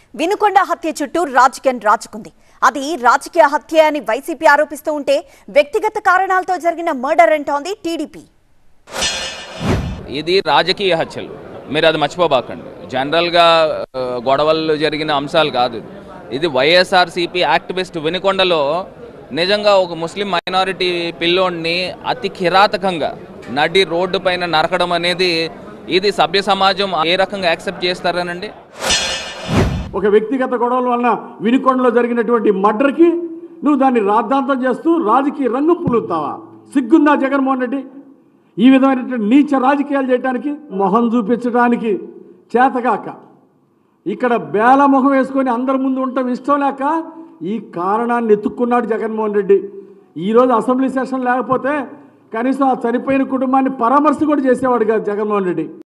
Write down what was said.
వినుకొండ హత్య చుట్టూ రాజకీయం రాచుకుంది అది రాజకీయ హత్య అని వైసీపీ ఆరోపిస్తూ ఉంటే వ్యక్తిగత కారణాలతో జరిగిన మర్డర్ అంటోంది టీడీపీ ఇది రాజకీయ హత్యలు మీరు అది మర్చిపోబాకండి జనరల్గా ఆ, గొడవలు జరిగిన అంశాలు కాదు ఇది వైఎస్ఆర్సీపీ యాక్టివిస్ట్ వినుకొండలో నిజంగా ఒక ముస్లిం మైనారిటీ పిల్లోడిని అతి కిరాతకంగా నడి రోడ్డు పైన నరకడం అనేది ఇది సభ్య సమాజం ఏ రకంగా యాక్సెప్ట్ చేస్తారనండి ఒక వ్యక్తిగత గొడవల వలన వినుకొండలో జరిగినటువంటి మర్డర్కి నువ్వు దాన్ని రాద్ధాంతం చేస్తూ రాజకీయ రంగు పులుతావా సిగ్గుందా జగన్మోహన్ రెడ్డి ఈ విధమైనటువంటి నీచ రాజకీయాలు చేయడానికి మొహం చూపించడానికి చేతగాక ఇక్కడ బేల మొహం వేసుకొని అందరి ముందు ఉండటం ఇష్టం లేక ఈ కారణాన్ని ఎత్తుక్కున్నాడు జగన్మోహన్ రెడ్డి ఈరోజు అసెంబ్లీ సెషన్ లేకపోతే కనీసం ఆ చనిపోయిన కుటుంబాన్ని పరామర్శ కూడా చేసేవాడు కాదు జగన్మోహన్ రెడ్డి